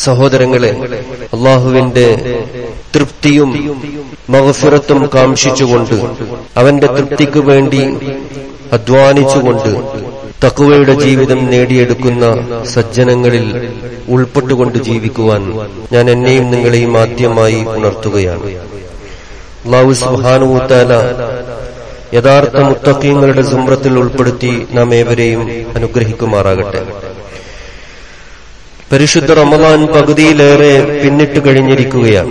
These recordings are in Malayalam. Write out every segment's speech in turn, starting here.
സഹോദരങ്ങളെ അള്ളാഹുവിന്റെ തൃപ്തിയും മഹഫിറത്തും കാംക്ഷിച്ചുകൊണ്ട് അവന്റെ തൃപ്തിക്കു വേണ്ടി അധ്വാനിച്ചുകൊണ്ട് തക്കുവയുടെ ജീവിതം നേടിയെടുക്കുന്ന സജ്ജനങ്ങളിൽ ഉൾപ്പെട്ടുകൊണ്ട് ജീവിക്കുവാൻ ഞാൻ എന്നെയും നിങ്ങളെയും ആദ്യമായി ഉണർത്തുകയാണ് അള്ളാഹു സുഹാനുത്താല യഥാർത്ഥ മുത്തക്കീങ്ങളുടെ സുമ്രത്തിൽ ഉൾപ്പെടുത്തി നാം ഏവരെയും അനുഗ്രഹിക്കുമാറാകട്ടെ പരിശുദ്ധ റമദാൻ പകുതിയിലേറെ പിന്നിട്ട് കഴിഞ്ഞിരിക്കുകയാണ്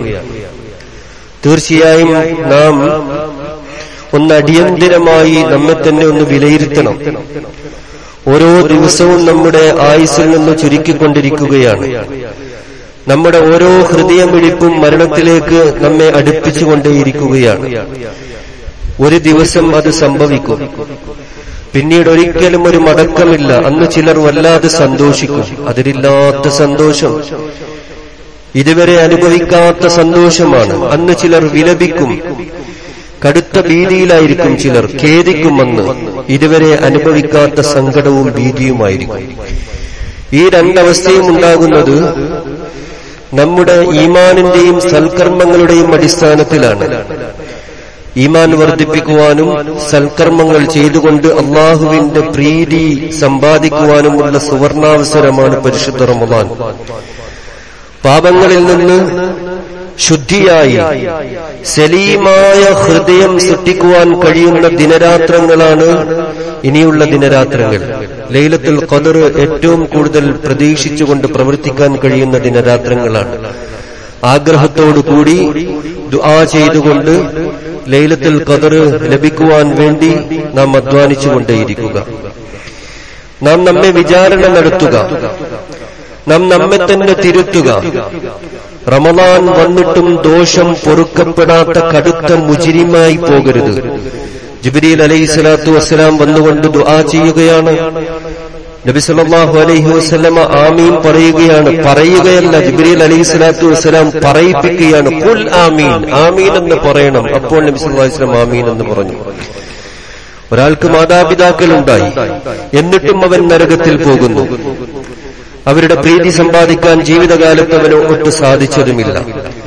തീർച്ചയായും നാം ഒന്ന് അടിയന്തിരമായി നമ്മെ തന്നെ ഒന്ന് വിലയിരുത്തണം ഓരോ ദിവസവും നമ്മുടെ ആയുസ്സിൽ നിന്ന് ചുരുക്കിക്കൊണ്ടിരിക്കുകയാണ് നമ്മുടെ ഓരോ ഹൃദയമിടിപ്പും മരണത്തിലേക്ക് നമ്മെ അടുപ്പിച്ചുകൊണ്ടേയിരിക്കുകയാണ് ഒരു ദിവസം അത് സംഭവിക്കും പിന്നീട് ഒരിക്കലും ഒരു മടക്കമില്ല അന്ന് ചിലർ വല്ലാതെ സന്തോഷിക്കും അതിരില്ലാത്ത സന്തോഷം ഇതുവരെ അനുഭവിക്കാത്ത സന്തോഷമാണ് അന്ന് ചിലർ വിലപിക്കും കടുത്ത ഭീതിയിലായിരിക്കും ചിലർ ഖേദിക്കുമെന്ന് ഇതുവരെ അനുഭവിക്കാത്ത സങ്കടവും ഭീതിയുമായിരിക്കും ഈ രണ്ടവസ്ഥയും ഉണ്ടാകുന്നത് നമ്മുടെ ഈമാനിന്റെയും സൽക്കർമ്മങ്ങളുടെയും അടിസ്ഥാനത്തിലാണ് ഈമാൻ വർദ്ധിപ്പിക്കുവാനും സൽക്കർമ്മങ്ങൾ ചെയ്തുകൊണ്ട് അള്ളാഹുവിന്റെ പ്രീതി സമ്പാദിക്കുവാനുമുള്ള സുവർണാവസരമാണ് പരിശുദ്ധ റമദാൻ പാപങ്ങളിൽ നിന്ന് ശുദ്ധിയായി സലീമായ ഹൃദയം സൃഷ്ടിക്കുവാൻ കഴിയുന്ന ദിനരാത്രങ്ങളാണ് ഇനിയുള്ള ദിനരാത്രങ്ങൾ ലൈലത്തുൽ ഖദർ ഏറ്റവും കൂടുതൽ പ്രതീക്ഷിച്ചുകൊണ്ട് പ്രവർത്തിക്കാൻ കഴിയുന്ന ദിനരാത്രങ്ങളാണ് ആഗ്രഹത്തോടുകൂടി ദുആ ചെയ്തുകൊണ്ട് ലൈലത്തുൽ ഖദർ ലഭിക്കുവാൻ വേണ്ടി നാം അധ്വാനിച്ചുകൊണ്ടേയിരിക്കുക നാം നമ്മെ വിചാരണ നടത്തുക നാം നമ്മെ തന്നെ തിരുത്തുക റമദാൻ വന്നിട്ടും ദോഷം പൊറുക്കപ്പെടാത്ത കടുത്ത മുജിരിമായി പോകരുത് ജിബിരിൽ അലൈഹി സ്വലാത്തു വസ്സലാം വന്നുകൊണ്ട് ദുആ ചെയ്യുകയാണ് നബി സല്ലല്ലാഹു അലൈഹി വസല്ലമ ആമീൻ പറയുകയാണ് പറയുകയല്ല ജിബ്രീൽ അലൈഹി സ്വലാത്തു വസ്സലാം പറയിപ്പിക്കുകയാണ് കുൽ ആമീൻ ആമീൻ എന്ന് പറയണം അപ്പോൾ നബി സല്ലല്ലാഹു അലൈഹി വസല്ലം ആമീൻ എന്ന് പറഞ്ഞു ഒരാൾക്ക് മാതാപിതാക്കൾ ഉണ്ടായി എന്നിട്ടും അവൻ നരകത്തിൽ പോകുന്നു അവരുടെ പ്രീതി സമ്പാദിക്കാൻ ജീവിതകാലത്ത് അവന് ഒട്ട് സാധിച്ചതുമില്ല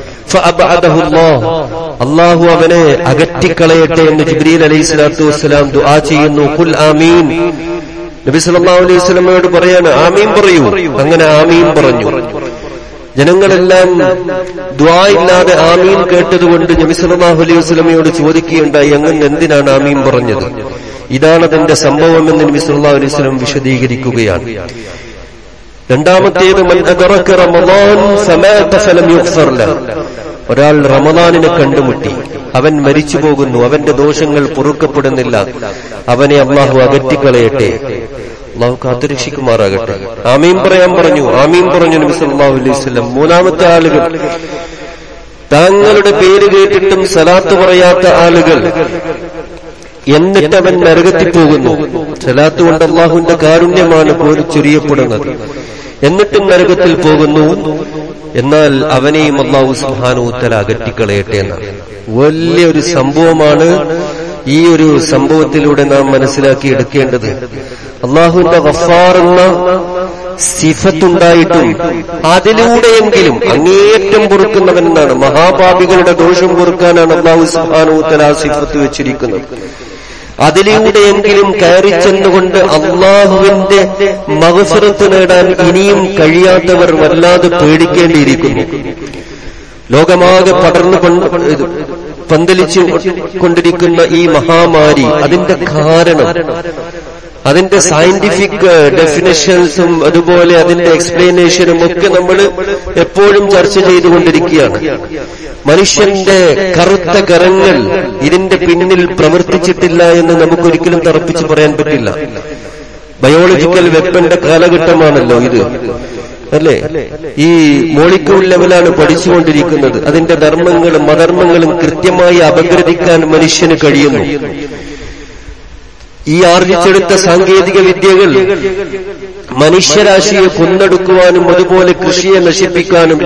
അള്ളാഹു അവനെ അകറ്റിക്കളയട്ടെ എന്ന് ജിബ്രീൽ അലൈഹി സ്വലാത്തു വസ്സലാം ദുആ ചെയ്യുന്നു കുൽ ആമീൻ നബി സല്ലല്ലാഹു അലൈഹി വസല്ലമയോട് പറയാണ് ആമീൻ പറയൂ അങ്ങനെ ആമീൻ പറഞ്ഞു ജനങ്ങളെല്ലാം ദ്വാ ഇല്ലാതെ ആമീൻ കേട്ടതുകൊണ്ട് നബി സല്ലല്ലാഹു അലൈഹി വസല്ലമയോട് ചോദിക്കുകയുണ്ടായി അങ്ങനെ എന്തിനാണ് ആമീൻ പറഞ്ഞത് ഇതാണ് അതിന്റെ സംഭവമെന്ന് നബി സല്ലല്ലാഹു അലൈഹി വസല്ലം വിശദീകരിക്കുകയാണ് രണ്ടാമത്തേത് മൻ അദറക റമളാൻ ഫമാത ഫലം യുഗ്ഫർ ലഹു ഒരാൾ റമദാനിനെ കണ്ടുമുട്ടി അവൻ മരിച്ചു പോകുന്നു അവന്റെ ദോഷങ്ങൾ പൊറുക്കപ്പെടുന്നില്ല അവനെ അള്ളാഹു അകറ്റിക്കളയട്ടെ അള്ളാഹു കാത്തുരക്ഷിക്കുമാറാകട്ടെ ആമീൻ പറയാൻ പറഞ്ഞു ആമീൻ പറഞ്ഞു നബി സല്ലല്ലാഹു അലൈഹി വസല്ലം മൂന്നാമത്തെ ആളുകൾ താങ്കളുടെ പേര് കേട്ടിട്ടും സലാത്ത് പറയാത്ത ആളുകൾ എന്നിട്ട് അവൻ നരകത്തിൽ പോകുന്നു സലാത്ത് കൊണ്ട് അള്ളാഹുവിന്റെ കാരുണ്യമാണ് പോലും ചൊരിയപ്പെടുന്നത് എന്നിട്ടും നരകത്തിൽ പോകുന്നു എന്നാൽ അവനെയും അള്ളാഹു സുഹാനൂത്തല അകറ്റിക്കളയട്ടെ എന്നാണ് വലിയൊരു സംഭവമാണ് ഈ ഒരു സംഭവത്തിലൂടെ നാം മനസ്സിലാക്കി എടുക്കേണ്ടത് അള്ളാഹുവിന്റെ വഫാർ എന്ന സിഫത്തുണ്ടായിട്ടും അതിലൂടെയെങ്കിലും അങ്ങേയറ്റം പൊറുക്കുന്നവൻ എന്നാണ് മഹാപാപികളുടെ ദോഷം പൊറുക്കാനാണ് അള്ളാഹു സുഹാനൂത്തല ആ സിഫത്ത് വെച്ചിരിക്കുന്നത് അതിലൂടെയെങ്കിലും കയറി ചെന്നുകൊണ്ട് അള്ളാഹുവിന്റെ മകസുറത്ത് നേടാൻ ഇനിയും കഴിയാത്തവർ വല്ലാതെ പേടിക്കേണ്ടിയിരിക്കുന്നു ലോകമാകെ പടർന്നു പന്തലിച്ചു കൊണ്ടിരിക്കുന്ന ഈ മഹാമാരി അതിന്റെ കാരണം അതിന്റെ സയന്റിഫിക് ഡെഫിനേഷൻസും അതുപോലെ അതിന്റെ എക്സ്പ്ലനേഷനും ഒക്കെ നമ്മൾ എപ്പോഴും ചർച്ച ചെയ്തുകൊണ്ടിരിക്കുകയാണ് മനുഷ്യന്റെ കറുത്ത കരങ്ങൾ ഇതിന്റെ പിന്നിൽ പ്രവർത്തിച്ചിട്ടില്ല എന്ന് നമുക്കൊരിക്കലും തറപ്പിച്ച് പറയാൻ പറ്റില്ല ബയോളജിക്കൽ വെപ്പന്റെ കാലഘട്ടമാണല്ലോ ഇത് അല്ലേ ഈ മോളിക്യൂൾ ലെവലാണ് പഠിച്ചുകൊണ്ടിരിക്കുന്നത് അതിന്റെ ധർമ്മങ്ങളും അധർമ്മങ്ങളും കൃത്യമായി അപഗ്രഥിക്കാൻ മനുഷ്യന് കഴിയുന്നു ഈ ആർജിച്ചെടുത്ത സാങ്കേതിക വിദ്യകൾ മനുഷ്യരാശിയെ കൊന്നെടുക്കുവാനും അതുപോലെ കൃഷിയെ നശിപ്പിക്കാനും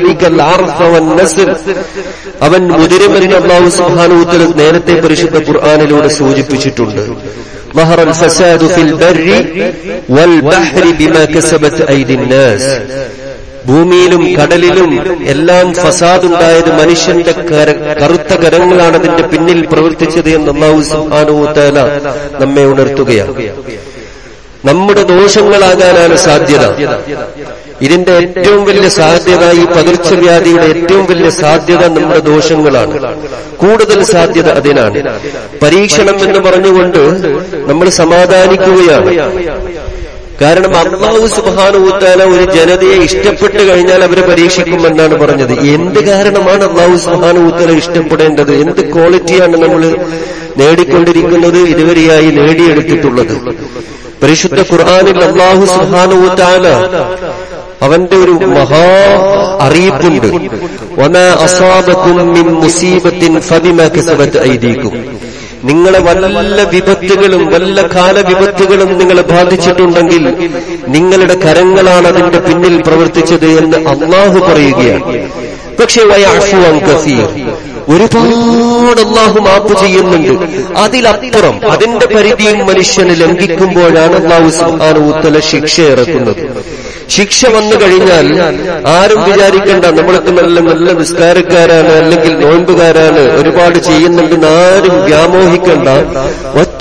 അവൻ മുതിരുമെന്ന് അള്ളാഹു സുഹാനൂത്തൽ നേരത്തെ പരിശുദ്ധ ഖുർആാനിലൂടെ സൂചിപ്പിച്ചിട്ടുണ്ട് ظهر الفساد في البر والبحر بما كسبت أيدي الناس ഭൂമിയിലും കടലിലും എല്ലാം ഫസാദുണ്ടായത് മനുഷ്യന്റെ കര- കറുത്ത കരങ്ങളാണ് അതിന്റെ പിന്നിൽ പ്രവർത്തിച്ചത് എന്ന് അള്ളാഹു സുബ്ഹാനഹു തആല നമ്മെ ഉണർത്തുകയാണ് നമ്മുടെ ദോഷങ്ങളാകാനാണ് സാധ്യത ഇതിന്റെ ഏറ്റവും വലിയ സാധ്യത ഈ പകർച്ചവ്യാധിയുടെ ഏറ്റവും വലിയ സാധ്യത നമ്മുടെ ദോഷങ്ങളാണ് കൂടുതൽ സാധ്യത അതിനാണ് പരീക്ഷണം എന്ന് പറഞ്ഞുകൊണ്ട് നമ്മൾ സമാധാനിക്കുകയാണ് കാരണം അള്ളാഹു സുബാനുത്താല ഒരു ജനതയെ ഇഷ്ടപ്പെട്ട് കഴിഞ്ഞാൽ അവരെ പരീക്ഷിക്കുമെന്നാണ് പറഞ്ഞത് എന്ത് കാരണമാണ് അള്ളാഹു സുബാനുത്താല ഇഷ്ടപ്പെടേണ്ടത് എന്ത് ക്വാളിറ്റിയാണ് നമ്മൾ നേടിക്കൊണ്ടിരിക്കുന്നത് ഇതുവരെയായി നേടിയെടുത്തിട്ടുള്ളത് പരിശുദ്ധ ഖുർആാനിൽ അള്ളാഹു സുബാനുത്താല അവന്റെ ഒരു മഹാ അറിയിപ്പുണ്ട് വമാ അസാബക്കും മിൻ മുസീബത്തിൻ ഫബിമാ കസബത് ഐദീകും നിങ്ങളെ വല്ല വിപത്തുകളും വല്ല കാലവിപത്തുകളും നിങ്ങളെ ബാധിച്ചിട്ടുണ്ടെങ്കിൽ നിങ്ങളുടെ കരങ്ങളാണ് അതിന്റെ പിന്നിൽ പ്രവർത്തിച്ചത് എന്ന് അള്ളാഹു പറയുകയാണ് പക്ഷെ വയാഫു അൻ കസീർ ഒരുപാട് അള്ളാഹു മാപ്പ് ചെയ്യുന്നുണ്ട് അതിലപ്പുറം അതിന്റെ പരിധിയും മനുഷ്യന് ലംഘിക്കുമ്പോഴാണ് അള്ളാഹു സുഹാനുത്തല ശിക്ഷ ഇറക്കുന്നത് ശിക്ഷ വന്നു കഴിഞ്ഞാൽ ആരും വിചാരിക്കണ്ട നമ്മളൊക്കെ നല്ല നല്ല നിസ്കാരക്കാരാണ് അല്ലെങ്കിൽ നോൻപുകാരാണ് ഒരുപാട് ചെയ്യുന്നുണ്ടെന്ന് ആരും വ്യാമോഹിക്കണ്ട ഒറ്റ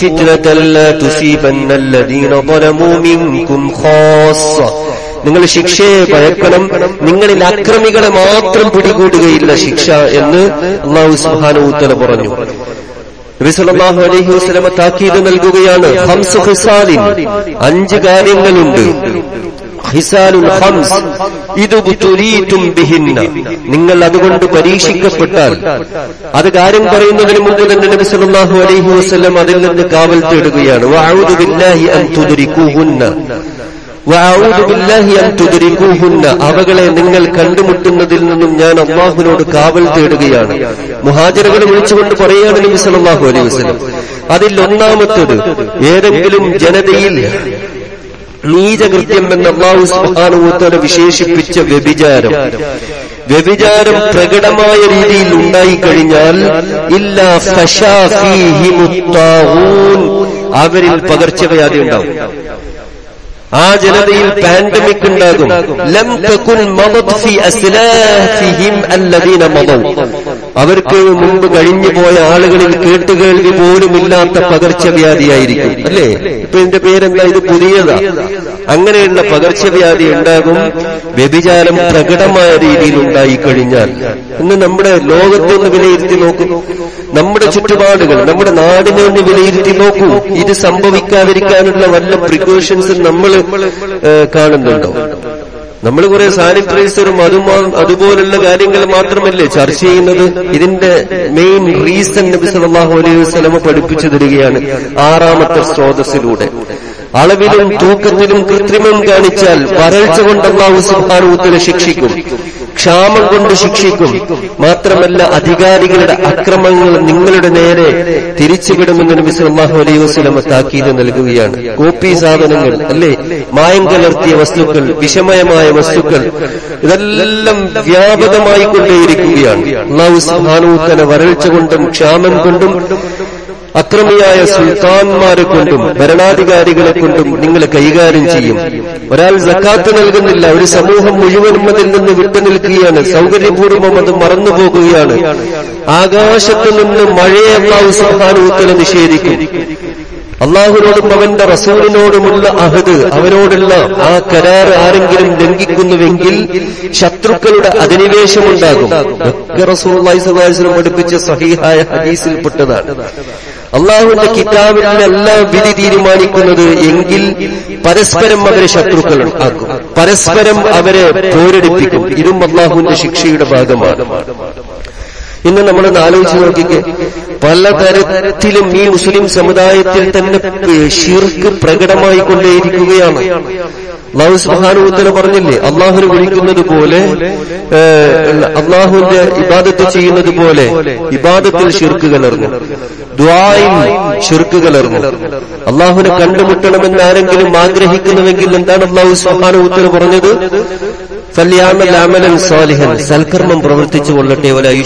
നിങ്ങൾ ശിക്ഷയെ ഭയക്കണം നിങ്ങളിൽ അക്രമികളെ മാത്രം പിടികൂടുകയില്ല ശിക്ഷ എന്ന് അള്ളാഹു സുഹാനുത്തല പറഞ്ഞു നബി സല്ലല്ലാഹു അലൈഹി വസല്ലമ താക്കീത് നൽകുകയാണ് ഹംസു ഹിസാലിൻ അഞ്ച് കാര്യങ്ങളുണ്ട് ഹിസാലുൽ ഹംസ് ഇത് ബുതുലീതും ബിഹിന്ന നിങ്ങൾ അതുകൊണ്ട് പരീക്ഷിക്കപ്പെട്ടാൽ അത് കാര്യം പറയുന്നതിന് മുമ്പ് തന്നെ നബി സല്ലല്ലാഹു അലൈഹി വസല്ലം അതിൽ നിന്ന് കാവൽ തേടുകയാണ് വഅഊദു ബില്ലാഹി അൻ തുദ്രികൂഹുന്ന വഅഊദു ബില്ലാഹി അൻ തുദ്രികൂഹുന്ന അവകളെ നിങ്ങൾ കണ്ടുമുട്ടുന്നതിൽ നിന്നും ഞാൻ അള്ളാഹുവിനോട് കാവൽ തേടുകയാണ് മുഹാജിറുകളെ വിളിച്ചുകൊണ്ട് പറയുകയാണ് നബി സല്ലല്ലാഹു അലൈഹി വസല്ലം അതിൽ ഒന്നാമത്തത് ഏതെങ്കിലും ജനതയിൽ നീചകൃത്യം എന്ന അള്ളാഹു സുബ്ഹാനഹു വിശേഷിപ്പിച്ച വ്യഭിചാരം വ്യഭിചാരം പ്രകടമായ രീതിയിൽ ഉണ്ടായിക്കഴിഞ്ഞാൽ ഇല്ലാ ഫശാ ഫീഹിമുത്താഊൻ അവരിൽ പകർച്ചവ്യാധി ഉണ്ടാവും ആ ജനതയിൽ പാൻഡമിക് ഉണ്ടാകും ലം തകുൻ മദത് ഫി അസ്ലാഫിഹിം അല്ലദീന മദൗ അവർക്ക് മുമ്പ് കഴിഞ്ഞു പോയ ആളുകളിൽ കേട്ടുകേൾവി പോലുമില്ലാത്ത പകർച്ചവ്യാധിയായിരിക്കും അല്ലേ ഇപ്പൊ ഇതിന്റെ പേരെന്താ ഇത് പുതിയതാ അങ്ങനെയുള്ള പകർച്ചവ്യാധി ഉണ്ടാകും വ്യഭിചാരം പ്രകടമായ രീതിയിൽ ഉണ്ടായിക്കഴിഞ്ഞാൽ ഇന്ന് നമ്മുടെ ലോകത്തെ ഒന്ന് വിലയിരുത്തി നോക്കൂ നമ്മുടെ ചുറ്റുപാടുകൾ നമ്മുടെ നാടിനെ ഒന്ന് വിലയിരുത്തി നോക്കൂ ഇത് സംഭവിക്കാതിരിക്കാനുള്ള വല്ല പ്രിക്കോഷൻസും നമ്മൾ കാണുന്നുണ്ടോ നമ്മൾ കുറെ സാനിറ്റൈസറും അതും അതുപോലുള്ള കാര്യങ്ങൾ മാത്രമല്ലേ ചർച്ച ചെയ്യുന്നത് ഇതിന്റെ മെയിൻ റീസൺ നബി സല്ലല്ലാഹു അലൈഹി വസല്ലമ പഠിപ്പിച്ചു തരികയാണ് ആറാമത്തെ സ്രോതസ്സിലൂടെ അളവിലും തൂക്കത്തിലും കൃത്രിമം കാണിച്ചാൽ വരൾച്ച കൊണ്ട് അള്ളാഹു സുബ്ഹാനഹു ശിക്ഷിക്കും ക്ഷാമം കൊണ്ട് ശിക്ഷിക്കും മാത്രമല്ല അധികാരികളുടെ അക്രമങ്ങൾ നിങ്ങളുടെ നേരെ തിരിച്ചുവിടുമെന്ന് നബി സല്ലല്ലാഹു അലൈഹി വസല്ലമ താക്കീത് നൽകുകയാണ് കോപ്പി സാധനങ്ങൾ അല്ലേ മായം കലർത്തിയ വസ്തുക്കൾ വിഷമയമായ വസ്തുക്കൾ ഇതെല്ലാം വ്യാപകമായി കൊണ്ടേയിരിക്കുകയാണ് അള്ളാഹു സുബ്ഹാനഹു തആല വരൾച്ച കൊണ്ടും ക്ഷാമം കൊണ്ടും അക്രമിയായ സുൽത്താൻമാരെ കൊണ്ടും ഭരണാധികാരികളെ കൊണ്ടും നിങ്ങൾ കൈകാര്യം ചെയ്യും ഒരാൾ സക്കാത്ത് നൽകുന്നില്ല ഒരു സമൂഹം മുഴുവനും അതിൽ നിന്ന് വിട്ടുനിൽക്കുകയാണ് സൗകര്യപൂർവ്വം അത് മറന്നുപോകുകയാണ് ആകാശത്ത് നിന്ന് മഴയെ അള്ളാഹു സുഹാനൂത്തല നിഷേധിക്കും അള്ളാഹുവിനോടും അവന്റെ റസൂലിനോടുമുള്ള അഹദ് അവനോടുള്ള ആ കരാർ ആരെങ്കിലും ലംഘിക്കുന്നുവെങ്കിൽ ശത്രുക്കളുടെ അധിനിവേശമുണ്ടാകും ഒക്കെ റസൂൽ പഠിപ്പിച്ച സഹീഹായ ഹദീസിൽപ്പെട്ടതാണ് അള്ളാഹുവിന്റെ കിതാബിലല്ല വിധി തീരുമാനിക്കുന്നത് എങ്കിൽ പരസ്പരം അവരെ ശത്രുക്കൾ ആക്കും പരസ്പരം അവരെ പോരടിപ്പിക്കും ഇതും അള്ളാഹുവിന്റെ ശിക്ഷയുടെ ഭാഗമാണ് ഇന്ന് നമ്മളൊന്ന് ആലോചിച്ച് നോക്കിക്കേ പലതരത്തിലും ഈ മുസ്ലിം സമുദായത്തിൽ തന്നെ ഷിർക്ക് പ്രകടമായി കൊണ്ടേയിരിക്കുകയാണ് അള്ളാഹു സുഹാനുത്തല പറഞ്ഞില്ലേ അള്ളാഹുനെ വിളിക്കുന്നത് പോലെ അള്ളാഹുവിന്റെ ഇബാദത്ത് ചെയ്യുന്നത് പോലെ ഇബാദത്തിൽ ഷിർക്ക് കലർന്നു ദ്വായിൽ ഷിർക്ക് കലർന്നു അള്ളാഹുനെ കണ്ടുമുട്ടണമെന്ന് ആരെങ്കിലും ആഗ്രഹിക്കുന്നുവെങ്കിൽ എന്താണ് അള്ളാഹു സുഹാനുത്തല പറഞ്ഞത് ഫല്യാമൽ അമലൻ സാലിഹൻ സൽക്കർമ്മം പ്രവർത്തിച്ചു കൊള്ളട്ടെ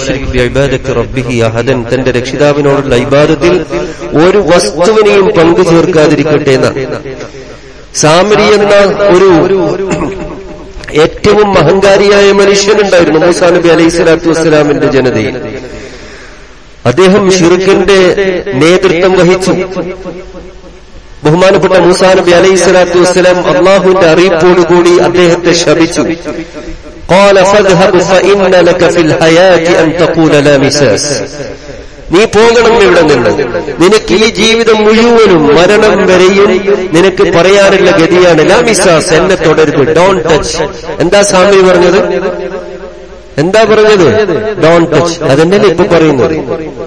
റബ്ബിഹി അഹദൻ തന്റെ രക്ഷിതാവിനോടുള്ള ഇബാദത്തിൽ ഒരു വസ്തുവിനെയും പങ്കു ചേർക്കാതിരിക്കട്ടെ എന്നാണ് സാമരി എന്ന ഒരു ഏറ്റവും ഏറ്റവും അഹങ്കാരിയായ മനുഷ്യനുണ്ടായിരുന്നു മൂസാ നബി അലൈഹി സ്വലാത്തു വസ്സലാമിന്റെ ജനതയിൽ അദ്ദേഹം ഷിർക്കിന്റെ നേതൃത്വം വഹിച്ചു ബഹുമാനപ്പെട്ട മൂസാ നബി അലൈഹി സ്വലാത്തു വസ്സലാം അള്ളാഹുവിന്റെ അറിയിപ്പോടുകൂടി അദ്ദേഹത്തെ ശപിച്ചു قال فاذهب فإن لك في الحياة أن تقول لا مساس നീ പോകണം ഇവിടെ നിന്ന് നിനക്ക് ഈ ജീവിതം മുഴുവനും മരണം വരെയും നിനക്ക് പറയാനുള്ള ഗതിയാണ് ലാമിസാസ് എന്നെ തുടരുത് ഡോൺ ടച്ച് എന്താ സ്വാമി പറഞ്ഞത് എന്താ പറഞ്ഞത് ഡോൺ ടച്ച് അതെന്നല്ലേ ഇപ്പൊ പറയുന്നത്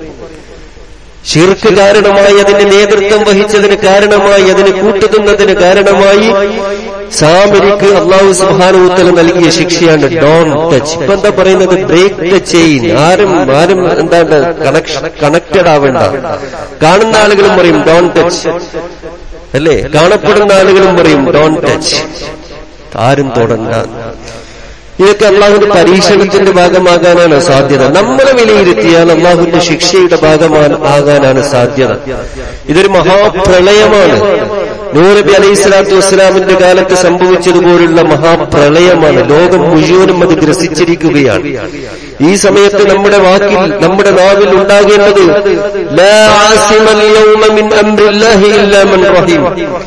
ഷിർക്ക് കാരണമായി അതിന് നേതൃത്വം വഹിച്ചതിന് കാരണമായി അതിന് കൂട്ടുതുന്നതിന് കാരണമായി സാമരിക്ക് അള്ളാഹു സുഹാനുത്തല നൽകിയ ശിക്ഷയാണ് ഡോൺ ടച്ച് ഇപ്പൊ എന്താ പറയുന്നത് ബ്രേക്ക് ദ ചെയിൻ ആരും ആരും എന്താണ് കണക്റ്റഡ് ആവേണ്ട കാണുന്ന ആളുകളും പറയും ഡോൺ ടച്ച് അല്ലേ കാണപ്പെടുന്ന ആളുകളും പറയും ഡോൺ ടച്ച് ആരും തൊടണ്ട ഇതൊക്കെ അള്ളാഹുവിന്റെ പരീക്ഷണത്തിന്റെ ഭാഗമാകാനാണ് സാധ്യത നമ്മളെ വിലയിരുത്തിയാൽ അള്ളാഹുവിന്റെ ശിക്ഷയുടെ ഭാഗമാണ് ആകാനാണ് സാധ്യത ഇതൊരു മഹാപ്രളയമാണ് നൂറബി അലൈഹി സ്വലാത്തു വസ്സലാമിന്റെ കാലത്ത് സംഭവിച്ചതുപോലുള്ള മഹാപ്രളയമാണ് ലോകം മുഴുവനും അത് ഗ്രസിച്ചിരിക്കുകയാണ് ഈ സമയത്ത് നമ്മുടെ വാക്കിൽ നമ്മുടെ നാവിൽ ഉണ്ടാകേണ്ടത് ലാ ആസിമൽ യൗമ മിൻ അംറില്ലാഹി ഇല്ലാ മൻ റഹീം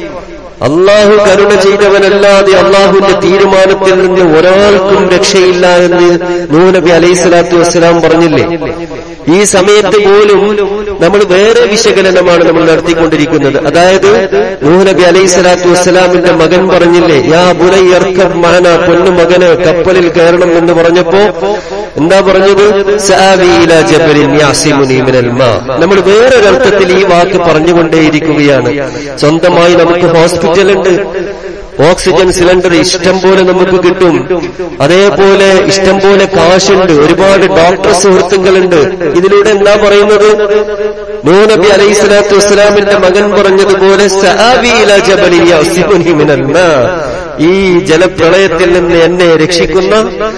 അള്ളാഹു കരുണ ചെയ്തവനല്ലാതെ അള്ളാഹുവിന്റെ തീരുമാനത്തിൽ നിന്ന് ഒരാൾക്കും രക്ഷയില്ല എന്ന് നൂനബി അലൈഹി സ്വലാത്തു വസ്സലാം പറഞ്ഞില്ലേ ഈ സമയത്ത് പോലും നമ്മൾ വേറെ വിശകലനമാണ് നമ്മൾ നടത്തിക്കൊണ്ടിരിക്കുന്നത് അതായത് നൂഹ്നബി അലൈഹി സ്വലാത്തു വസ്സലാമിന്റെ മകൻ പറഞ്ഞില്ലേ യാ ബുലയ്യർക്കം മാന പൊന്നു മകന് കപ്പലിൽ കയറണം എന്ന് പറഞ്ഞപ്പോ എന്താ പറഞ്ഞത് സാവീല ജബലിൻ യാസിമുനി മിനൽ മാ നമ്മൾ വേറൊരർത്ഥത്തിൽ ഈ വാക്ക് പറഞ്ഞുകൊണ്ടേയിരിക്കുകയാണ് സ്വന്തമായി നമുക്ക് ഹോസ്പിറ്റൽ ഉണ്ട് ഓക്സിജൻ സിലിണ്ടർ ഇഷ്ടം പോലെ നമുക്ക് കിട്ടും അതേപോലെ ഇഷ്ടം പോലെ കാശുണ്ട് ഒരുപാട് ഡോക്ടർ സുഹൃത്തുക്കളുണ്ട് ഇതിലൂടെ എന്താ പറയുന്നത് നൂനബി അലൈഹി സ്വലാത്തു വസ്സലാമിന്റെ മകൻ പറഞ്ഞതുപോലെ സഅബീല ജബലിൻ യഅസിമുനി മിനൽ മാ ഈ ജലപ്രളയത്തിൽ നിന്ന് എന്നെ രക്ഷിക്കുന്ന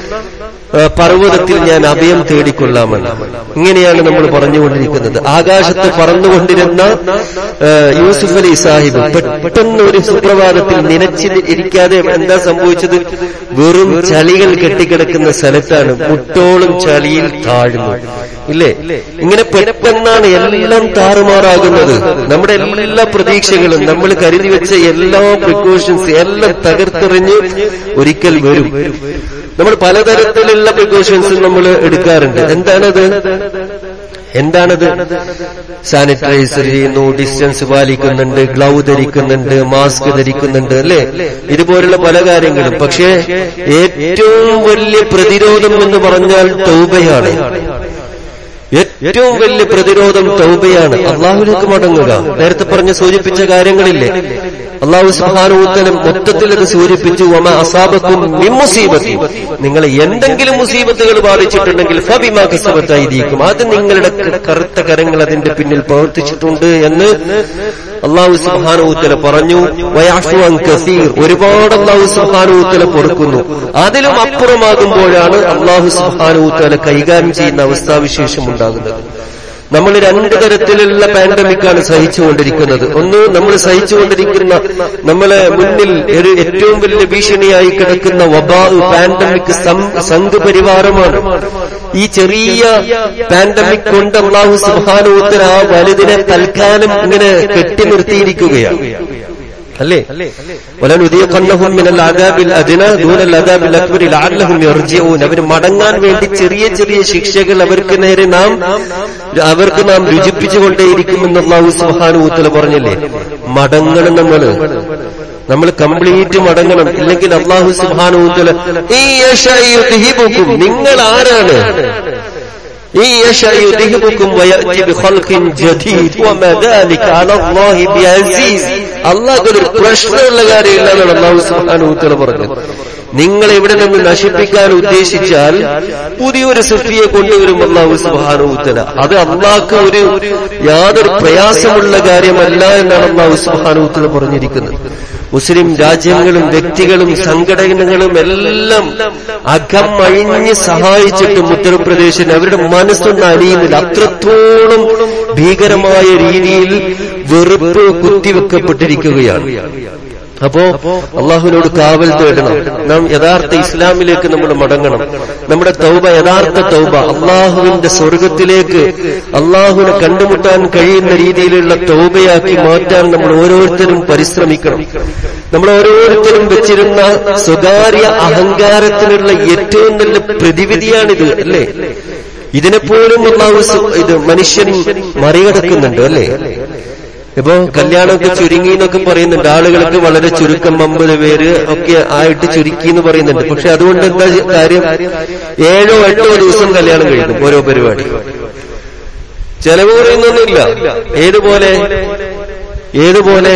പർവ്വതത്തിൽ ഞാൻ അഭയം തേടിക്കൊള്ളാമെന്ന് ഇങ്ങനെയാണ് നമ്മൾ പറഞ്ഞുകൊണ്ടിരിക്കുന്നത് ആകാശത്ത് പറന്നുകൊണ്ടിരുന്ന യൂസുഫ് അലി സാഹിബ് പെട്ടെന്ന് ഒരു സുപ്രഭാതത്തിൽ നിലച്ച് ഇരിക്കാതെ എന്താ സംഭവിച്ചത് വെറും ചളികൾ കെട്ടിക്കിടക്കുന്ന സ്ഥലത്താണ് മുട്ടോളം ചളിയിൽ താഴ്ന്നു ഇല്ലേ ഇങ്ങനെ പെട്ടെന്നാണ് എല്ലാം താറുമാറാകുന്നത് നമ്മുടെ എല്ലാ പ്രതീക്ഷകളും നമ്മൾ കരുതി വെച്ച എല്ലാ പ്രിക്കോഷൻസ് എല്ലാം തകർത്തെറിഞ്ഞ് ഒരിക്കൽ വരും നമ്മൾ പലതരത്തിലുള്ള പ്രിക്കോഷൻസ് നമ്മൾ എടുക്കാറുണ്ട് എന്താണത് എന്താണത് സാനിറ്റൈസർ ചെയ്യുന്നു ഡിസ്റ്റൻസ് പാലിക്കുന്നുണ്ട് ഗ്ലൗ ധരിക്കുന്നുണ്ട് മാസ്ക് ധരിക്കുന്നുണ്ട് അല്ലെ ഇതുപോലുള്ള പല കാര്യങ്ങളും പക്ഷേ ഏറ്റവും വലിയ പ്രതിരോധം എന്ന് പറഞ്ഞാൽ തൗബയാണ് ഏറ്റവും വലിയ പ്രതിരോധം തൗബയാണ് അള്ളാഹുലേക്ക് മടങ്ങുക നേരത്തെ പറഞ്ഞ് സൂചിപ്പിച്ച കാര്യങ്ങളില്ലേ അള്ളാഹു സുഹാനൂത്തനം മൊത്തത്തിൽ അത് സൂചിപ്പിച്ചു വമ അസാബക്കും മിമ്മുസീബത്തി നിങ്ങൾ എന്തെങ്കിലും മുസീബത്തുകൾ ബാധിച്ചിട്ടുണ്ടെങ്കിൽ ഫബിമാ കസബത്തായിരിക്കും അത് നിങ്ങളുടെ കറുത്ത കരങ്ങൾ അതിന്റെ പിന്നിൽ പ്രവർത്തിച്ചിട്ടുണ്ട് എന്ന് അള്ളാഹു സുഹാനൂത്തല പറഞ്ഞു വയാഷുവാൻ കസീർ ഒരുപാട് അള്ളാഹു സുഹാനൂത്തല പൊറുക്കുന്നു അതിലും അപ്പുറമാകുമ്പോഴാണ് അള്ളാഹു സുഹാനൂത്തല കൈകാര്യം ചെയ്യുന്ന അവസ്ഥാവിശേഷം ഉണ്ടാകുന്നത് നമ്മൾ രണ്ട് തരത്തിലുള്ള പാൻഡമിക്കാണ് സഹിച്ചുകൊണ്ടിരിക്കുന്നത് ഒന്ന് നമ്മൾ സഹിച്ചുകൊണ്ടിരിക്കുന്ന നമ്മളെ മുന്നിൽ ഒരു ഏറ്റവും വലിയ ഭീഷണിയായി കിടക്കുന്ന വബാ പാൻഡമിക് സംഘപരിവാരമാണ് ഈ ചെറിയ പാൻഡമിക് കൊണ്ട് അള്ളാഹു സുഹാനൂത്തര ആ വലുതിനെ തൽക്കാലം ഇങ്ങനെ കെട്ടി നിർത്തിയിരിക്കുകയാണ് അല്ലേ അവർ മടങ്ങാൻ വേണ്ടി ചെറിയ ചെറിയ ശിക്ഷകൾ അവർക്ക് നേരെ നാം അവർക്ക് നാം രുചിപ്പിച്ചുകൊണ്ടേയിരിക്കുമെന്ന് അള്ളാഹു സുഹാനുത്തല പറഞ്ഞില്ലേ മടങ്ങണം നമ്മള് നമ്മൾ കംപ്ലീറ്റ് മടങ്ങണം ഇല്ലെങ്കിൽ അള്ളാഹു സുഹാനുത്തല നിങ്ങൾ ആരാണ് إن يشاء يذهبكم ويأتي بخلق جديد وما ذلك على الله بعزيز അള്ളാഹ് ഒരു പ്രശ്നമുള്ള കാര്യമില്ല എന്നാണ് അള്ളാഹു സുഹാനുത്തല പറഞ്ഞത് നിങ്ങൾ ഇവിടെ നിന്ന് നശിപ്പിക്കാൻ ഉദ്ദേശിച്ചാൽ പുതിയൊരു സൃഷ്ടിയെ കൊണ്ടുവരും അള്ളാഹു സുഹാനുത്തല അത് അള്ളാഹ്ക്ക് ഒരു യാതൊരു പ്രയാസമുള്ള കാര്യമല്ല എന്നാണ് അള്ളാഹു സുഹാനുത്തല പറഞ്ഞിരിക്കുന്നത് മുസ്ലിം രാജ്യങ്ങളും വ്യക്തികളും സംഘടനകളും എല്ലാം അകം അഴിഞ്ഞ് സഹായിച്ചിട്ടും ഉത്തർപ്രദേശിന് അവരുടെ മനസ്സൊന്നും അലിയുന്നില്ല അത്രത്തോളം ഭീകരമായ രീതിയിൽ വെറുപ്പ് കുത്തിവെക്കപ്പെട്ടിരിക്കുകയാണ് അപ്പോ അള്ളാഹുവിനോട് കാവൽ തേടണം നാം യഥാർത്ഥ ഇസ്ലാമിലേക്ക് നമ്മൾ മടങ്ങണം നമ്മുടെ തൗബ യഥാർത്ഥ തൗബ അള്ളാഹുവിന്റെ സ്വർഗത്തിലേക്ക് അള്ളാഹുവിനെ കണ്ടുമുട്ടാൻ കഴിയുന്ന രീതിയിലുള്ള തൗബയാക്കി മാറ്റാൻ നമ്മൾ ഓരോരുത്തരും പരിശ്രമിക്കണം നമ്മൾ ഓരോരുത്തരും വെച്ചിരുന്ന സ്വകാര്യ അഹങ്കാരത്തിനുള്ള ഏറ്റവും നല്ല പ്രതിവിധിയാണിത് അല്ലേ ഇതിനെപ്പോലും അള്ളാഹു സു- ഇത് മനുഷ്യൻ മറികടക്കുന്നുണ്ട് അല്ലേ ഇപ്പോ കല്യാണമൊക്കെ ചുരുങ്ങി എന്നൊക്കെ പറയുന്നുണ്ട് ആളുകൾക്ക് വളരെ ചുരുക്കം അമ്പത് പേര് ഒക്കെ ആയിട്ട് ചുരുക്കി എന്ന് പറയുന്നുണ്ട് പക്ഷെ അതുകൊണ്ട് എന്താ കാര്യം ഏഴോ എട്ടോ ദിവസം കല്യാണം കഴിക്കും ഓരോ പരിപാടി ചെലവ് പറയുന്നൊന്നുമില്ല ഏതുപോലെ ഏതുപോലെ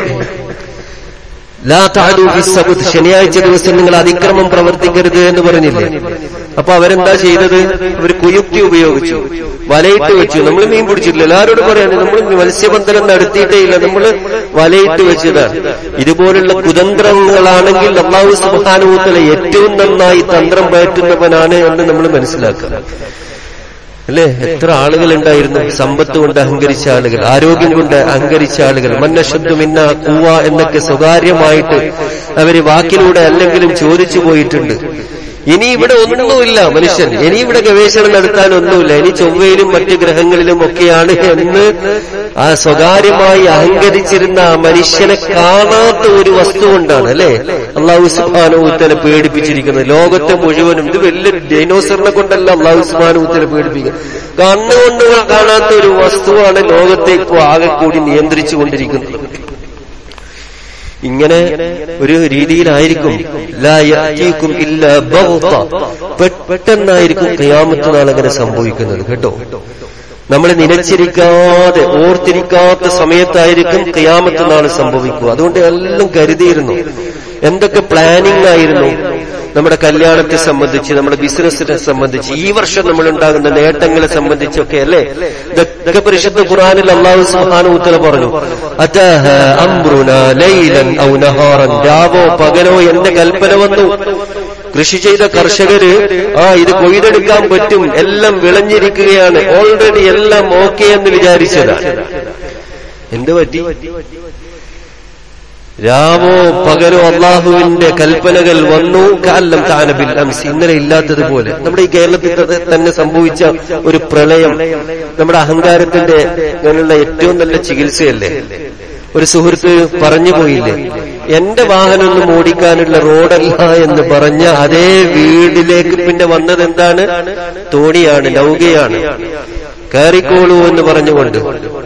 ലാ താഴു സബുദ് ശനിയാഴ്ച ദിവസം നിങ്ങൾ അതിക്രമം പ്രവർത്തിക്കരുത് എന്ന് പറഞ്ഞില്ലേ അപ്പൊ അവരെന്താ ചെയ്തത് അവർ കുയുക്തി ഉപയോഗിച്ചു വലയിട്ട് വെച്ചു നമ്മൾ മീൻ പിടിച്ചിട്ടില്ല എല്ലാവരോടും പറയാണ് നമ്മൾ മത്സ്യബന്ധനം നടത്തിയിട്ടേ ഇല്ല നമ്മൾ വലയിട്ട് വെച്ചതാണ് ഇതുപോലുള്ള കുതന്ത്രങ്ങളാണെങ്കിൽ അള്ളാഹു സുബാനുഭൂത്തല ഏറ്റവും നന്നായി തന്ത്രം പയറ്റുന്നവനാണ് എന്ന് നമ്മൾ മനസ്സിലാക്കുക അല്ലേ എത്ര ആളുകൾ ഉണ്ടായിരുന്നു സമ്പത്ത് കൊണ്ട് അഹങ്കരിച്ച ആളുകൾ ആരോഗ്യം കൊണ്ട് അഹങ്കരിച്ച ആളുകൾ മന്നശബ്ദു മിന്ന കൂവ എന്നൊക്കെ സ്വകാര്യമായിട്ട് അവര് വാക്കിലൂടെ അല്ലെങ്കിലും ചോദിച്ചു പോയിട്ടുണ്ട് ഇനി ഇവിടെ ഒന്നുമില്ല മനുഷ്യൻ ഇനി ഇവിടെ ഗവേഷണം നടത്താൻ ഒന്നുമില്ല ഇനി ചൊവ്വയിലും മറ്റ് ഗ്രഹങ്ങളിലും ഒക്കെയാണ് എന്ന് ആ സ്വകാര്യമായി അഹങ്കരിച്ചിരുന്ന ആ മനുഷ്യനെ കാണാത്ത ഒരു വസ്തു കൊണ്ടാണ് അല്ലെ അള്ളാഹു സുബാനുത്തനെ പേടിപ്പിച്ചിരിക്കുന്നത് ലോകത്തെ മുഴുവനും ഇത് വലിയ ഡൈനോസറിനെ കൊണ്ടല്ല അള്ളാഹു സുബാനുത്തനെ പേടിപ്പിക്കുന്നത് കണ്ണുകൊണ്ട് കാണാത്ത ഒരു വസ്തുവാണ് ലോകത്തെ ഇപ്പോൾ ആകെ കൂടി നിയന്ത്രിച്ചു കൊണ്ടിരിക്കുന്നത് ഇങ്ങനെ ഒരു രീതിയിലായിരിക്കും ലാ യഅ്തീകും ഇല്ലാ ബഗ്ത. പെട്ടെന്നായിരിക്കും ഖിയാമത്ത് നാൾ അങ്ങനെ സംഭവിക്കുന്നത് കേട്ടോ നമ്മൾ നനച്ചിരിക്കാതെ ഓർത്തിരിക്കാത്ത സമയത്തായിരിക്കും ഖിയാമത്ത് നാൾ സംഭവിക്കുക അതുകൊണ്ട് എല്ലാം കരുതിയിരുന്നു എന്തൊക്കെ പ്ലാനിംഗ് ആയിരുന്നു നമ്മുടെ കല്യാണത്തെ സംബന്ധിച്ച് നമ്മുടെ ബിസിനസിനെ സംബന്ധിച്ച് ഈ വർഷം നമ്മൾ ഉണ്ടാകുന്ന നേട്ടങ്ങളെ സംബന്ധിച്ചൊക്കെ അല്ലേ ഇതൊക്കെ പരിശുദ്ധ ഖുറാനിൽ അള്ളാഹു സുബ്ഹാനഹു ഉത്തര പറഞ്ഞു അതാഹ അംറുന ലൈലൻ ഔ നഹാറൻ രാവോ പകലോ എന്റെ കൽപ്പന വന്നു കൃഷി ചെയ്ത കർഷകര് ആ ഇത് കൊയ്തെടുക്കാൻ പറ്റും എല്ലാം വിളഞ്ഞിരിക്കുകയാണ് ഓൾറെഡി എല്ലാം ഓക്കെ എന്ന് വിചാരിച്ചതാണ് എന്ത് പറ്റി രാവോ പകലോ അള്ളാഹുവിന്റെ കൽപ്പനകൾ വന്നു കാലം താനബിൽ അംസ് ഇന്നലെ ഇല്ലാത്തതുപോലെ നമ്മുടെ ഈ കേരളത്തിൽ ത- തന്നെ സംഭവിച്ച ഒരു പ്രളയം നമ്മുടെ അഹങ്കാരത്തിന്റെ അങ്ങനെയുള്ള ഏറ്റവും നല്ല ചികിത്സയല്ലേ ഒരു സുഹൃത്ത് പറഞ്ഞു പോയില്ലേ എന്റെ വാഹനമൊന്നും ഓടിക്കാനുള്ള റോഡല്ല എന്ന് പറഞ്ഞ അതേ വീടിലേക്ക് പിന്നെ വന്നത് എന്താണ് തോണിയാണ് നൗകയാണ് കയറിക്കോളൂ എന്ന് പറഞ്ഞുകൊണ്ട്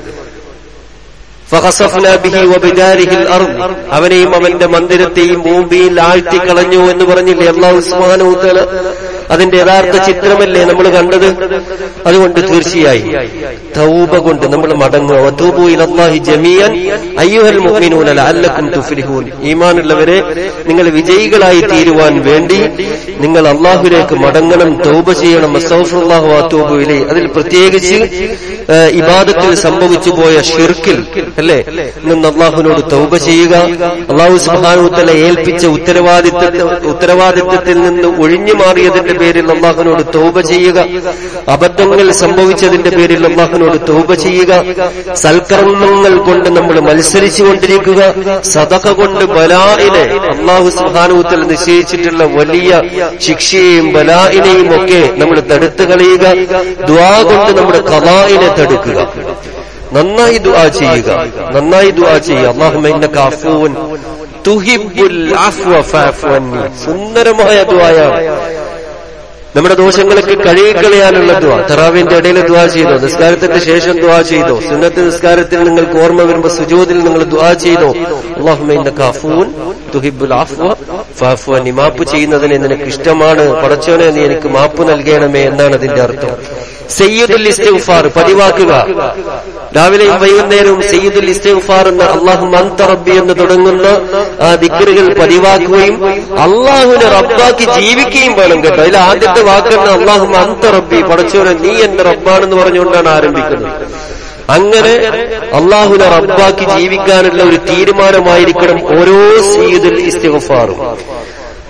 ഫഖസഫ്നാ ബിഹി വബിദാരിഹിൽ അർദ് അവനെയും അവന്റെ മന്ദിരത്തെയും ഭൂമിയിൽ ആഴ്ത്തിക്കളഞ്ഞു എന്ന് പറഞ്ഞില്ലേ അള്ളാഹു സുബ്ഹാനഹു വതആല അതിന്റെ യഥാർത്ഥ ചിത്രമല്ലേ നമ്മൾ കണ്ടത് അതുകൊണ്ട് തീർച്ചയായും തൗബ കൊണ്ട് നമ്മൾ മടങ്ങുക വതൂബു ഇലല്ലാഹി ജമീഅൻ അയ്യുഹൽ മുഅ്മിനൂന ലഅല്ലക്കും തുഫ്ലിഹൂൻ ഈമാനുള്ളവരെ നിങ്ങൾ വിജയികളായി തീരുവാൻ വേണ്ടി നിങ്ങൾ അള്ളാഹുലേക്ക് മടങ്ങണം തൗബ ചെയ്യണം അസ്തഗ്ഫിറുല്ലാഹു വഅതൂബു ഇലൈ അതിൽ പ്രത്യേകിച്ച് ആ, ഇബാദത്തിൽ സംഭവിച്ചു പോയ ഷിർക്കിൽ അല്ലേ നിന്ന് അള്ളാഹുവിനോട് തൗബ ചെയ്യുക അള്ളാഹു സുബാനുത്തല ഏൽപ്പിച്ച ഉത്തരവാദിത്തത്തിൽ ഉത്തരവാദിത്തത്തിൽ നിന്ന് ഒഴിഞ്ഞു മാറിയതിന്റെ പേരിൽ അള്ളാഹുവിനോട് തൗബ ചെയ്യുക അബദ്ധങ്ങൾ സംഭവിച്ചതിന്റെ പേരിൽ അള്ളാഹുവിനോട് തൗബ ചെയ്യുക സൽക്കർമ്മങ്ങൾ കൊണ്ട് നമ്മൾ മത്സരിച്ചു കൊണ്ടിരിക്കുക സദക കൊണ്ട് ബലായിനെ അള്ളാഹു സുബാനുത്തല നിശ്ചയിച്ചിട്ടുള്ള വലിയ ശിക്ഷയെയും ബലായിനെയും ഒക്കെ നമ്മൾ തടുത്തു കളയുക ദ്വാ കൊണ്ട് നമ്മുടെ കലായിനെ തടുക്കുക നന്നായി ദുആ ചെയ്യുക നന്നായി ദുആ ചെയ്യുക അല്ലാഹുമ്മ ഇന്നക അഫൂൻ തുഹിബ്ബുൽ അഫ്വ ഫഅഫു അന്നി സുന്ദരമായ ദുആയാണ് നമ്മുടെ ദോഷങ്ങളൊക്കെ കഴുകിക്കളയാനുള്ള ദുആ തറാവിന്റെ ഇടയിൽ ദുആ ചെയ്തോ നിസ്കാരത്തിന്റെ ശേഷം ദുആ ചെയ്തോ സുന്നത്ത് നിസ്കാരത്തിൽ നിങ്ങൾക്ക് ഓർമ്മ വരുമ്പോ സുജൂദിൽ നിങ്ങൾ ദുആ ചെയ്തോ അല്ലാഹുമ്മ ഇന്നക അഫൂൻ തുഹിബ്ബുൽ അഫ്വ ഫഅഫു അന്നി മാപ്പ് ചെയ്യുന്നതിനെ നിനക്ക് ഇഷ്ടമാണ് പടച്ചോനെ നീ എനിക്ക് മാപ്പ് നൽകണമേ എന്നാണ് അതിന്റെ അർത്ഥം സയ്യിദുൽ ഇസ്തിഗ്ഫാർ പതിവാക്കുക രാവിലെയും വൈകുന്നേരവും സയ്യിദുൽ ഇസ്തിഗ്ഫാർ എന്ന അള്ളാഹു അന്ത റബ്ബി എന്ന് തുടങ്ങുന്ന ആ ദിക്കറുകൾ പതിവാക്കുകയും അള്ളാഹുവിനെ റബ്ബാക്കി ജീവിക്കുകയും വേണം കേട്ടോ അതിൽ ആദ്യത്തെ വാക്കെന്ന് അള്ളാഹു അന്ത റബ്ബി പടച്ചോനെ നീ എന്റെ റബ്ബാണെന്ന് പറഞ്ഞുകൊണ്ടാണ് ആരംഭിക്കുന്നത് അങ്ങനെ അള്ളാഹുനെ റബ്ബാക്കി ജീവിക്കാനുള്ള ഒരു തീരുമാനമായിരിക്കണം ഓരോ സയ്യിദുൽ ഇസ്തിഗ്ഫാറും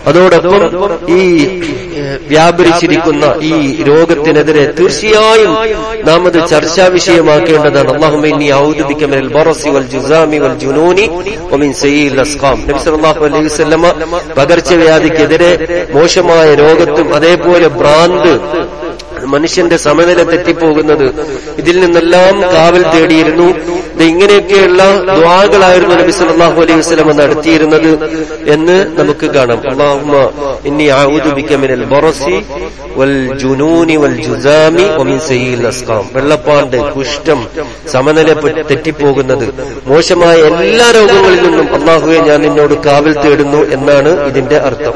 അതോടൊപ്പം ഈ ഏഹ്, വ്യാപരിച്ചിരിക്കുന്ന ഈ രോഗത്തിനെതിരെ തീർച്ചയായും നാം അത് ചർച്ചാ വിഷയമാക്കേണ്ടതാണ് അള്ളാഹുമ്മ ഇന്നി ഔദു ബിക മിനൽ ബറസി വൽ ജുസാമി വൽ ജുനൂനി വമിൻ സയ്യിൽ അസ്ഖാം നബി സല്ലല്ലാഹു അലൈഹി വസല്ലമ പകർച്ചവ്യാധിക്കെതിരെ മോശമായ രോഗത്തും അതേപോലെ ഭ്രാന്ത് മനുഷ്യന്റെ സമനില തെറ്റിപ്പോകുന്നത് ഇതിൽ നിന്നെല്ലാം കാവൽ തേടിയിരുന്നു ഇത് ഇങ്ങനെയൊക്കെയുള്ള ദ്വാകളായിരുന്നു നബി സല്ലല്ലാഹു അലൈഹി വസല്ലം നടത്തിയിരുന്നത് എന്ന് നമുക്ക് കാണാം അല്ലാഹുമ്മ ഇന്നി അഊദു ബിക മിനൽ ബറസി വൽ ജുനൂനി വൽ ജുസാമി വമിൻ സയ്യിൽ അസ്ഖാം വെള്ളപ്പാണ്ട് കുഷ്ഠം സമനില പെ- തെറ്റിപ്പോകുന്നത് മോശമായ എല്ലാ രോഗങ്ങളിൽ നിന്നും അള്ളാഹുവെ ഞാൻ നിന്നോട് കാവൽ തേടുന്നു എന്നാണ് ഇതിന്റെ അർത്ഥം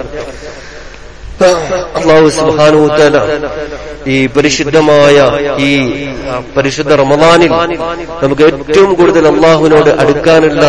അള്ളാഹു സുബ്ഹാനഹു ഈ പരിശുദ്ധമായ ഈ ആ, പരിശുദ്ധ റമദാനിൽ നമുക്ക് ഏറ്റവും കൂടുതൽ അള്ളാഹുവിനോട് അടുക്കാനുള്ള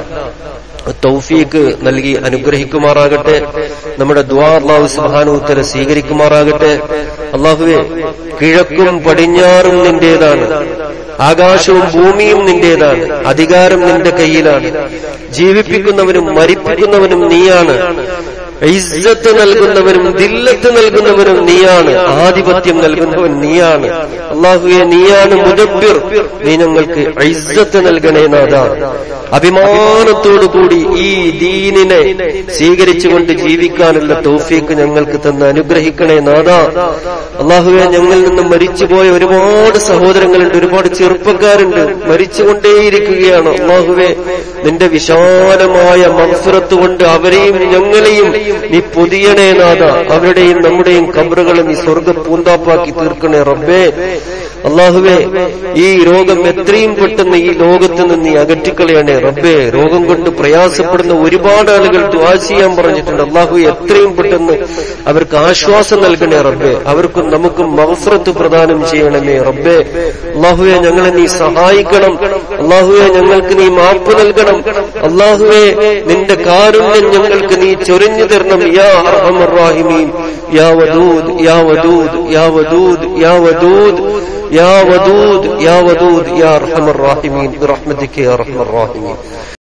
തൗഫീക്ക് നൽകി അനുഗ്രഹിക്കുമാറാകട്ടെ നമ്മുടെ ദ്വാ അള്ളാഹു സുബാനുത്തര സ്വീകരിക്കുമാറാകട്ടെ അള്ളാഹുവെ കിഴക്കും പടിഞ്ഞാറും നിന്റേതാണ് ആകാശവും ഭൂമിയും നിന്റേതാണ് അധികാരം നിന്റെ കയ്യിലാണ് ജീവിപ്പിക്കുന്നവനും മരിപ്പിക്കുന്നവനും നീയാണ് ഇസ്സത്ത് നൽകുന്നവനും ദില്ലത്ത് നൽകുന്നവനും നീയാണ് ആധിപത്യം നൽകുന്നവൻ നീയാണ് അള്ളാഹുവെ നീയാണ് മുദബ്ബിർ നീ ഞങ്ങൾക്ക് ഇസ്സത്ത് നൽകണേ നാഥ അഭിമാനത്തോടു കൂടി ഈ ദീനിനെ സ്വീകരിച്ചുകൊണ്ട് ജീവിക്കാനുള്ള തൗഫീക്ക് ഞങ്ങൾക്ക് തന്ന് അനുഗ്രഹിക്കണേ നാഥ അള്ളാഹുവെ ഞങ്ങളിൽ നിന്ന് മരിച്ചുപോയ ഒരുപാട് സഹോദരങ്ങളുണ്ട് ഒരുപാട് ചെറുപ്പക്കാരുണ്ട് മരിച്ചുകൊണ്ടേയിരിക്കുകയാണ് അള്ളാഹുവെ നിന്റെ വിശാലമായ മൻസുരത്ത് കൊണ്ട് അവരെയും ഞങ്ങളെയും നീ പൊതിയണേ നാഥ അവരുടെയും നമ്മുടെയും കബറുകളെ നീ സ്വർഗ പൂന്താപ്പാക്കി തീർക്കണേ റബ്ബേ അള്ളാഹുവെ ഈ രോഗം എത്രയും പെട്ടെന്ന് ഈ ലോകത്ത് നിന്ന് നീ അകറ്റിക്കളയണേ റബ്ബേ രോഗം കൊണ്ട് പ്രയാസപ്പെടുന്ന ഒരുപാട് ആളുകൾ ദ്വാ ചെയ്യാൻ പറഞ്ഞിട്ടുണ്ട് അള്ളാഹു എത്രയും പെട്ടെന്ന് അവർക്ക് ആശ്വാസം നൽകണേ റബ്ബേ അവർക്കും നമുക്കും മഹഫറത്ത് പ്രദാനം ചെയ്യണമേ റബ്ബേ അള്ളാഹുവെ ഞങ്ങളെ നീ സഹായിക്കണം അള്ളാഹുവെ ഞങ്ങൾക്ക് നീ മാപ്പ് നൽകണം അള്ളാഹുവെ നിന്റെ കാരുണ്യം ഞങ്ങൾക്ക് നീ ചൊരിഞ്ഞു തരണം യാ അർഹമർ റാഹിമീൻ യാ വദൂദ് യാ വദൂദ് യാ വദൂദ് യാ വദൂദ് يا ودود يا ودود يا ارحم الراحمين برحمتك يا ارحم الراحمين